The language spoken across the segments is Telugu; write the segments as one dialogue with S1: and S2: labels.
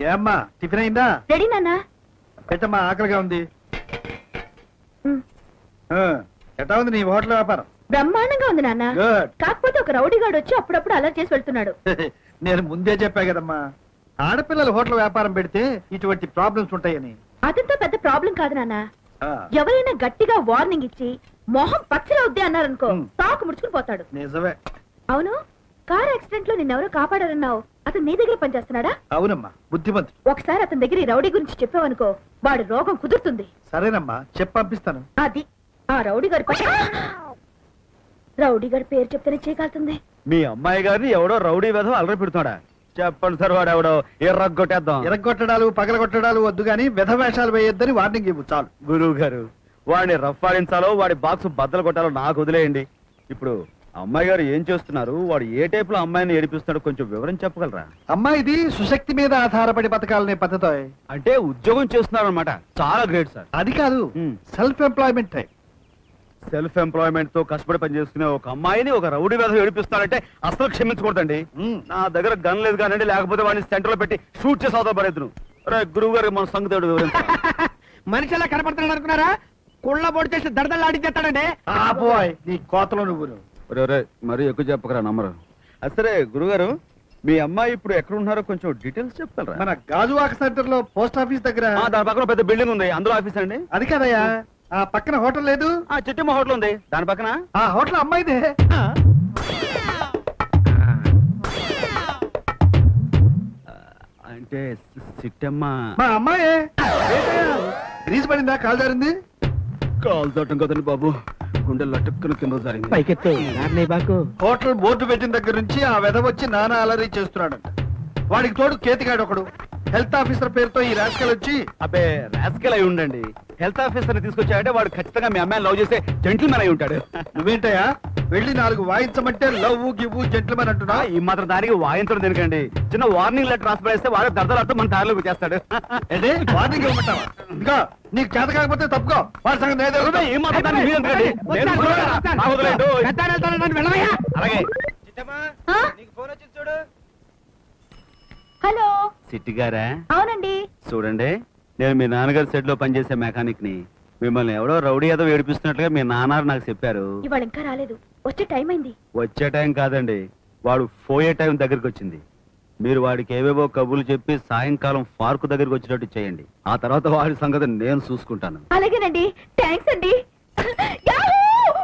S1: ఏమ్మా టిఫిన్ అయిందా
S2: రెడీ నాన్న
S1: పెట్టమ్మా ఆకలిగా ఉంది
S2: ఉమ్.
S1: ఆ, ఎట్టా ఉంది నీ హోటల్ వ్యాపారం
S2: బ్రహ్మాండంగా ఉంది నాన్న
S1: గుడ్
S2: కాకపోతే ఒక రౌడీగాడు వచ్చి అప్పుడప్పుడు అలా చేసి వెళ్తున్నాడు
S1: నేను ముందే చెప్పా కదమ్మా ఆడపిల్లలు హోటల్ వ్యాపారం పెడితే ఇటువంటి ప్రాబ్లమ్స్ ఉంటాయని
S2: అదంతా పెద్ద ప్రాబ్లం కాదు నాన్న
S1: ఆ,
S2: ఎవరైనా గట్టిగా వార్నింగ్ ఇచ్చి మొహం పచ్చలవుద్ది అన్నారనుకో
S1: ఉమ్.
S2: తాకు ముడుచుకుని పోతాడు
S1: నిజమే
S2: అవును కార్ యాక్సిడెంట్ లో నిన్నెవరో కాపాడారన్నావు అతను నీ దగ్గర పనిచేస్తున్నాడా
S1: అవునమ్మా బుద్ధిమంతుడు
S2: ఒకసారి అతని దగ్గర ఈ రౌడీ గురించి చెప్పావనుకో వాడి రోగం కుదురుతుంది
S1: సరేనమ్మా చెప్పి పంపిస్తాను
S2: అది ఆ రౌడీ గారి పని రౌడీ గారి పేరు చెప్తేనే చేయగలుగుతుంది
S3: మీ అమ్మాయి గారిని ఎవడో రౌడీ విధం అలరి పెడుతున్నాడా చెప్పండి సార్ వాడు ఎవడో ఎర్రగొట్టేద్దాం
S1: ఎరగొట్టడాలు పగలగొట్టడాలు వద్దు గాని వెధ వేషాలు వేయొద్దని వార్నింగ్ ఇవ్వు చాలు
S3: గురువు గారు వాడిని రఫ్ ఆడించాలో వాడి బాక్స్ బద్దలు కొట్టాలో నాకు వదిలేయండి ఇప్పుడు అమ్మాయి గారు ఏం చేస్తున్నారు వాడు ఏ టైప్ లో అమ్మాయిని ఏడిపిస్తున్నాడో కొంచెం వివరం చెప్పగలరా
S1: అమ్మా ఇది సుశక్తి మీద ఆధారపడి బతకాలనే పద్ధతి
S3: అంటే ఉద్యోగం చేస్తున్నారు అనమాట చాలా గ్రేట్ సార్
S1: అది కాదు
S3: ఉమ్.
S1: Self employment type
S3: self employment తో కష్టపడి పనిచేసుకునే ఒక అమ్మాయిని ఒక రౌడీ మీద ఏడిపిస్తున్నారంటే అసలు క్షమించకూడదండి
S1: ఉమ్.
S3: నా దగ్గర గన్ లేదు కానండి లేకపోతే వాడిని సెంటర్ లో పెట్టి షూట్ చేసి అవతల పడేద్దును రే గురువు గారికి మన సంగతి ఏమిటో వివరించు.
S4: మనిషి ఎలా కనపడుతున్నాడు అనుకున్నారా కుళ్ళ పొడి చేసి దడదలాడించేస్తాడండి
S1: ఆపోయ్ నీ కోతలో నువ్వు
S3: ఒరే, ఒరే, మరీ ఎక్కువ చెప్పకరా నమ్మరు అది సరే గురుగారు మీ అమ్మాయి ఇప్పుడు ఎక్కడ ఉన్నారో కొంచెం డీటెయిల్స్ చెప్తారా
S1: మన గాజువాక సెంటర్ లో పోస్ట్ ఆఫీస్ దగ్గర
S3: ఆ, దాని పక్కన పెద్ద బిల్డింగ్ ఉంది అందులో ఆఫీస్ అండి
S1: అది కదయ్యా ఆ పక్కన హోటల్ లేదు
S3: ఆ చిట్టిమ్మ హోటల్ ఉంది దాని పక్కన
S1: ఆ హోటల్ అమ్మాయిదే
S3: అంటే సి- సిట్టమ్మ
S1: మా అమ్మాయే గ్రీజ్ పడిందా కాల్ జారింది
S3: కాల్ తోటం కదండి బాబు గుండె లటుక్కున కింద జరిగింది
S4: పైకెత్తు నాన్నయ్య బాకు
S1: హోటల్ బోర్డు పెట్టిన దగ్గర నుంచి ఆ వెధ వచ్చి నానా అలరీ చేస్తున్నాడంట వాడికి తోడు కేతిగాడు ఒకడు హెల్త్ ఆఫీసర్ పేరుతో ఈ రాజకీయాలు వచ్చి
S3: అబ్బే రాస్కెల్ అయి ఉండండి హెల్త్ ఆఫీసర్ ని తీసుకొచ్చాడంటే వాడు ఖచ్చితంగా మీ అమ్మాయిని లవ్ చేసే జెంటిల్మెన్ అయి ఉంటాడు
S1: నువ్వేంటయ్యా వెళ్ళి నాలుగు వాయించమంటే లవ్ గివ్వు జెంట్లమని
S3: ఆ,
S1: అంటున్నా
S3: ఈ మాత్రం దానికి వాయించడం దేనికండి చిన్న వార్నింగ్ లెటర్ రాసి పడేస్తే వాడు దర్దలట్టు మన దారిలోకి చేస్తాడు
S1: ఏంటి వార్నింగ్ ఇవ్వమంటావా ఇంకా నీకు చేత కాకపోతే తప్పుకో వాడి సంగతి నేనే తెలుసు.
S3: ఏం మాట్లాడాలి మీరు ఎందుకండి? నేను చూడరా? నాకు వదిలేయండి.
S4: వెళ్తాను, వెళ్తాను, నన్ను వెళ్ళవయ్యా
S3: అలాగే
S2: ఆ? హలో
S3: సిట్టి గారా
S2: అవునండి
S3: చూడండి నేను మీ నాన్నగారి సెట్ లో పనిచేసే మెకానిక్ ని మిమ్మల్ని ఎవడో రౌడీ ఏదో ఏడిపిస్తున్నట్లుగా మీ నాన్నారు నాకు చెప్పారు
S2: ఇవాళ ఇంకా రాలేదు వచ్చే టైం అయింది
S3: వచ్చే టైం కాదండి వాడు పోయే టైం దగ్గరికి వచ్చింది మీరు వాడికి ఏవేవో కబుర్లు చెప్పి సాయంకాలం పార్కు దగ్గరికి వచ్చేటట్టు చేయండి ఆ తర్వాత వాడి సంగతి నేను చూసుకుంటాను
S2: అలాగేనండి థ్యాంక్స్ అండి యాహూ!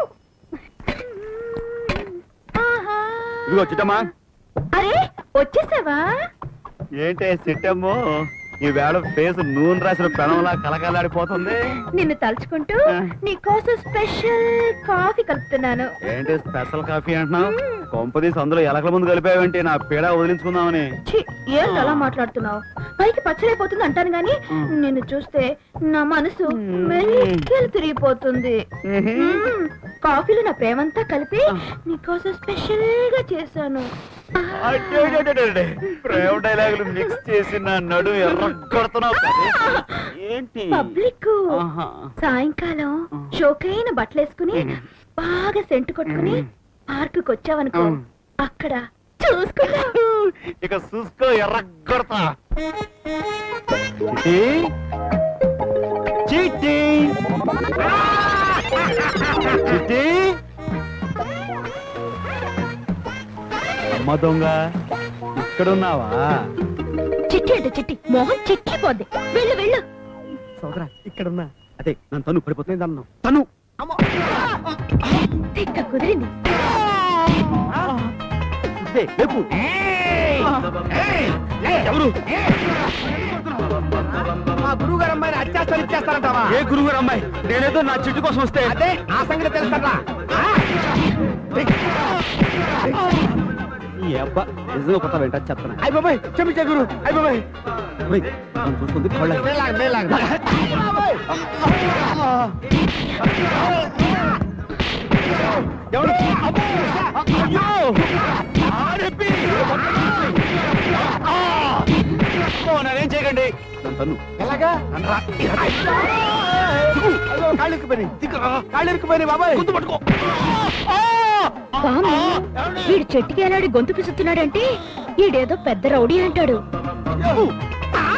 S2: ఆహా.
S3: ఇదిగో చిట్టమ్మా
S2: అరే వచ్చేసావా
S3: ఏంటే సిట్టమ్మో ఈ వేళ ఫేస్ నూనె రాసిన పెనంలా కలకలాడిపోతుంది
S2: నిన్ను తలుచుకుంటూ
S3: ఆ.
S2: నీకోసం స్పెషల్ కాఫీ కలుపుతున్నాను
S3: ఏంటి స్పెషల్ కాఫీ అంటున్నావు కొంపదీసి అందులో ఎలకల ముందు కలిపావేంటి నా పీడ వదిలించుకుందామని
S2: ఛీ, ఏంటి అలా మాట్లాడుతున్నావు పైకి పచ్చడైపోతుంది అంటాను గాని నిన్ను చూస్తే నా మనసు మెల్లికెళ్ళి తిరిగిపోతుంది మ్మ్. కాఫీలో నా ప్రేమంతా కలిపి నీకోసం స్పెషల్ గా చేశాను
S3: అడ్డేడేడేడే. ప్రేమ డైలాగులు మిక్స్ చేసి నా నడు ఎర్రగొడుతున్నావు కదే. ఏంటి
S2: పబ్లిక్
S3: ఆహా.
S2: సాయంకాలం షోకైన బట్టలేసుకుని బాగా సెంటు కొట్టుకుని పార్కు వచ్చావనుకో అక్కడ చూసుకున్నా
S3: ఇక చూసుకో ఎర్రగొడతా చిట్టి చిట్టి చిట్టి అమ్మ దొంగ ఇక్కడున్నావా
S2: చిట్టి అంటే చిట్టి మొహం చిక్కిపోద్ది వెళ్ళు వెళ్ళు
S4: సోదరా ఇక్కడున్నా
S3: అదే నన్ను తను పడిపోతుంది అన్నావు తను
S2: తిక్క కుదిరింది
S3: ఇదే, లేపు. ఎవరు
S4: మా గురువు గారు అమ్మాయిని అత్యాచారం ఇచ్చేస్తారంటావా
S3: ఏ గురువు గారు అమ్మాయి నేనేదో నా చిట్టు కోసం వస్తే
S4: అదే ఆ సంగతి తెలుస్తారా
S3: ఈ అబ్బా నిజంగా కొత్త వెంట చెప్తాను
S4: అయ్య బాబాయ్ క్షమించే గురు అయ్య బాబాయ్
S3: చూస్తుంది కళ్ళ
S4: మేలాగ మేలాగ
S3: ఎవరు అయ్యో ఆరెప్పి! ఆ! ఓ, నన్నేం చేయకండి నన్ను తన్ను
S4: ఎలాగా అయ్యో కాళ్ళు ఇరుక్కుపోయినాయి కాళ్ళు ఇరుక్కుపోయినాయి బాబాయ్
S3: గుర్తు పట్టుకో
S2: స్వామి వీడు చెట్టుకి ఎలాడి గొంతు పిసుతున్నాడంటే ఈడేదో పెద్ద రౌడీ అంటాడు
S4: ఆ!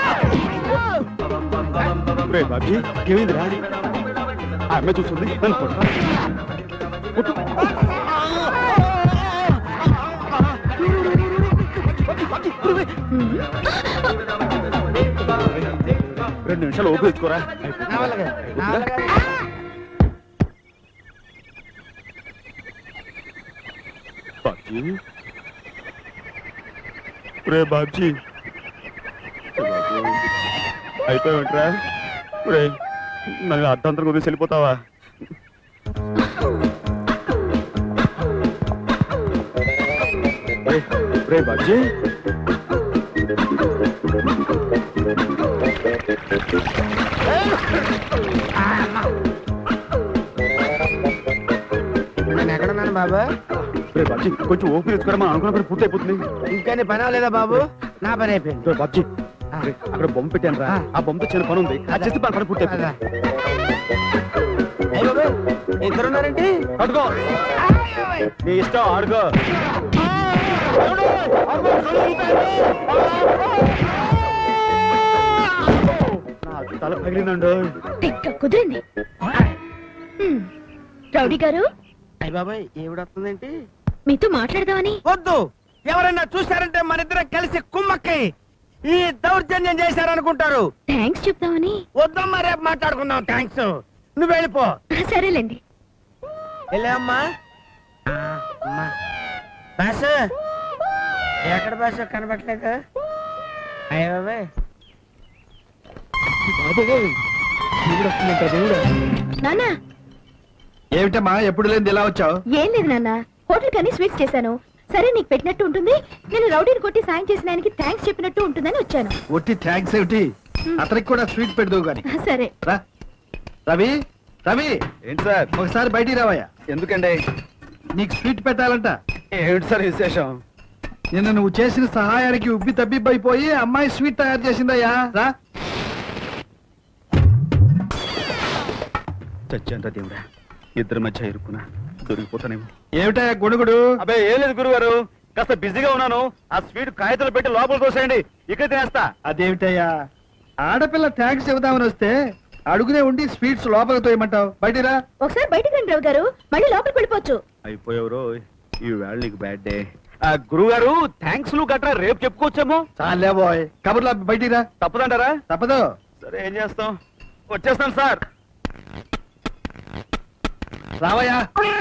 S3: రే బాబీ ఏమైందిరా ఆ అమ్మాయి చూస్తుంది నన్ను కొట్టు. కొట్టు. రెండు నిమిషాలు ఓపిక తెచ్చుకోరా
S4: నా వల్ల కాదు, నా వల్ల కాదు.
S3: బాబ్జీ రే బాబ్జీ అయిపోయావుంట్రా రే నన్ను అర్థంతరం వదిలేసి వెళ్ళిపోతావా రే, రే బాబ్జీ
S4: నేను ఎక్కడున్నాను బాబు
S3: రే బాబ్జీ కొంచెం ఓపిక తెచ్చుకోరా మనం అనుకున్న పని పూర్తి అయిపోతుంది
S4: ఇంకా నీ పని అవ్వలేదా బాబు నా పని అయిపోయింది
S3: రే బాబ్జీ రే, అక్కడ బొమ్మ పెట్టాను రా ఆ బొమ్మతో చిన్న పని ఉంది అది చేస్తే మన పని పూర్తి అయిపోతుంది
S4: అయ్య బాబు ఇద్దరున్నారేంటి
S3: పట్టుకో నీ ఇష్టం ఆడుకో నాకు తల పగిలిందండు
S2: తిక్క కుదిరింది హ్మ్. రౌడీ గారు
S4: అయ్య బాబాయ్ ఏవిడొస్తుందేంటి
S2: మీతో మాట్లాడదామని
S4: వద్దు ఎవరైనా చూశారంటే మన ఇద్దరం కలిసి కుమ్మక్కై ఈ దౌర్జన్యం చేశారనుకుంటారు
S2: థ్యాంక్స్ చెప్దామని
S4: వద్దమ్మా రేపు మాట్లాడుకుందాం థ్యాంక్స్ నువ్వు వెళ్ళిపో
S2: సరేలేండి
S4: వెళ్ళే అమ్మా ఆ, అమ్మా బాసు ఎక్కడ బాసు కనబట్లేదు అయ్య బాబాయ్
S2: నాన్న
S1: ఏమిటమ్మా ఎప్పుడు లేని ఇలా వచ్చావు
S2: ఏం లేదు నాన్న హోటల్ కని స్వీట్స్ చేశాను సరే నీకు పెట్టినట్టు ఉంటుంది నేను రౌడీని కొట్టి సాయం చేసిన ఆయనకి థ్యాంక్స్ చెప్పినట్టు ఉంటుందని వచ్చాను
S1: ఒట్టి థ్యాంక్స్ ఏమిటి అతనికి కూడా స్వీట్ పెడదు గాని
S2: సరే
S1: రా రవి రవి
S3: ఏంటి సార్
S1: ఒకసారి బయటికి రావయ్యా
S3: ఎందుకండి
S1: నీకు స్వీట్ పెట్టాలంట
S3: ఏమిటి సార్ విశేషం
S1: నిన్న నువ్వు చేసిన సహాయానికి ఉబ్బి తబ్బిబ్బైపోయి అమ్మాయి స్వీట్ తయారు చేసిందయ్యా రా
S3: చచ్చాంట దేవుడా ఇద్దరి మధ్య ఇరుక్కున్నా దొరికిపోతానేమో
S1: ఏమిటయ్యా గుడుగుడు
S3: అబ్బే ఏం లేదు గురుగారు కాస్త బిజీగా ఉన్నాను ఆ స్వీట్ కాగితాలు పెట్టి లోపల తోసేయండి ఇక్కడ తినేస్తా
S1: అదేమిటయ్యా ఆడపిల్ల థ్యాంక్స్ చెబుదామని వస్తే అడుగునే ఉండి స్వీట్స్ లోపలికి తోయమంటావు బయటికి రా
S2: ఒకసారి బయటికి రండి రావు గారు మళ్ళీ లోపలికి వెళ్ళిపోవచ్చు
S3: అయిపోయావు ఈ వేళ నీకు బ్యాడ్ డే గురుగారు థ్యాంక్స్ లు గట్రా రేపు చెప్పుకోవచ్చేమో
S1: చాలే బాయ్ కబుర్లా బయటికి రా
S3: తప్పదంటారా
S1: తప్పదు
S3: సరే ఏం చేస్తాం వచ్చేస్తాను సార్
S1: రావయ్యా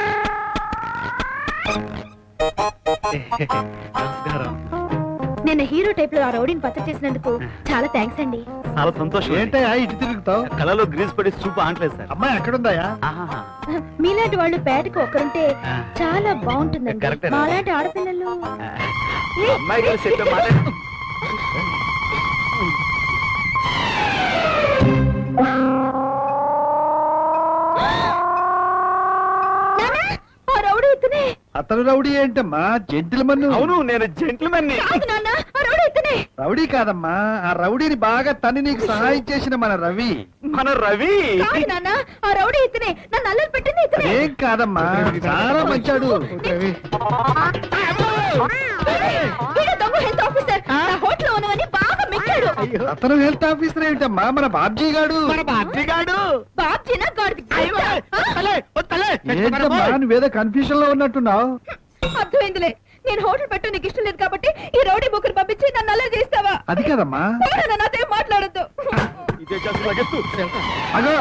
S3: నమస్కారం
S2: నిన్న హీరో టైప్ లో ఆ రౌడీని పచ్చ చేసినందుకు చాలా థ్యాంక్స్ అండి
S3: చాలా సంతోషం
S1: ఏంటయ్యా ఇటు తిరుగుతావు
S3: కళలో గ్రీస్ పడి చూపు ఆంటలేదు సార్
S1: అమ్మాయి ఎక్కడుందయ్యా
S3: ఆహాహా.
S2: మీలాంటి వాళ్ళు పేటకు ఒక్కరుంటే
S3: ఆ.
S2: చాలా బాగుంటుందండి
S3: కరెక్టే.
S2: మాలాంటి ఆడపిల్లలు ఏ,
S3: అమ్మాయి గారు చెప్పే మాట
S2: నాన్నా, ఆ రౌడీ ఇతనే
S1: అతను రౌడీ ఏంటమ్మా జెంటిల్మన్
S3: అవును నేను జెంట్మెన్
S2: కాదు నాన్న ఆ రౌడీ ఇతనే
S1: రౌడీ కాదమ్మా ఆ రౌడీని బాగా తన్ని నీకు సహాయం చేసిన మన రవి
S3: మన రవి
S2: కాదు నాన్న ఆ రౌడీ ఇతనే నన్ను అల్లరి పెట్టింది ఇతనే
S1: ఏం కాదమ్మా చాలా మంచాడు రవి
S2: వీడు దొంగ హెల్త్ ఆఫీసర్ నా హోటల్ ఉన్నవని బాగా మెచ్చాడు
S1: అతను హెల్త్ ఆఫీసర్ ఏమిటమ్మా మన బాబ్జీ గాడు
S4: మన బాబ్జీగాడు
S2: బాబ్జీనా గాడిది
S4: అయ్య బాబాయ్, వద్దలే, వద్దలే.
S1: ఏంటమ్మా నువ్వేదో కన్ఫ్యూజన్ లో ఉన్నట్టున్నావు
S2: అర్థమైందిలే నేను హోటల్ పెట్టు నీకు ఇష్టం లేదు కాబట్టి ఈ రౌడీ బుక్కుని పంపించి నన్ను అల్లరి చేస్తావా
S1: అది కదమ్మా
S2: పోరా, నాతో ఏం మాట్లాడద్దు
S3: ఇదే చేస్తూ లగెత్తు.
S1: అగో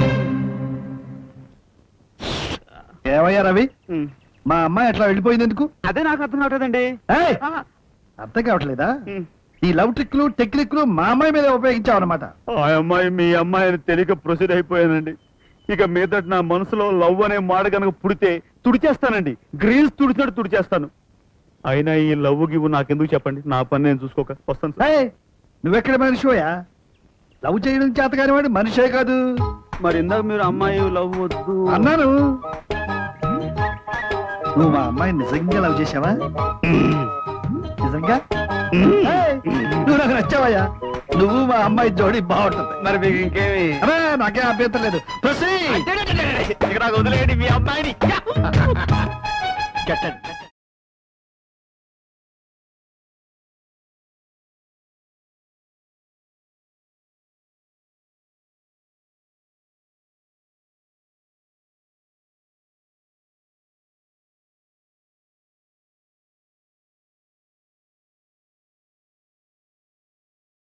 S1: ఏమయ్యా రవి
S3: ఉమ్.
S1: మా అమ్మాయి ఎట్లా వెళ్ళిపోయింది ఎందుకు
S3: అదే నాకు అర్థం కావట్లేదండి
S1: ఏయ్! అర్థం కావట్లేదా
S3: ఉమ్.
S1: ఈ లవ్ ట్రిక్లు టెక్నిక్లు మా అమ్మాయి మీద ఉపయోగించావు అనమాట
S3: ఆ అమ్మాయి మీ అమ్మాయిని తెలియక ప్రొసీడ్ అయిపోయానండి ఇక మీదట నా మనసులో లవ్ అనే మాట కనుక పుడితే తుడిచేస్తానండి గ్రీన్స్ తుడిచినట్టు తుడిచేస్తాను అయినా ఈ లవ్ గివ్ నాకెందుకు చెప్పండి నా పని నేను చూసుకోక వస్తాను సార్
S1: ఏయ్! నువ్వెక్కడ మనిషివయా లవ్ చేయడం చేత కాని వాడు మనిషే కాదు
S3: మరి ఇందాక మీరు అమ్మాయి లవ్ వద్దు
S1: అన్నాను నువ్వు మా అమ్మాయి నిజంగా లవ్ చేసావా నిజంగా ఏయ్! నువ్వు నాకు నచ్చావయ్యా నువ్వు మా అమ్మాయి జోడి బాగుంటుంది
S3: మరి మీకు ఇంకేమి
S1: అరే నాకేం అభ్యంతరం లేదు Proceed.
S3: ఇక నాకు వదిలేయండి మీ అమ్మాయిని
S1: కట్టండి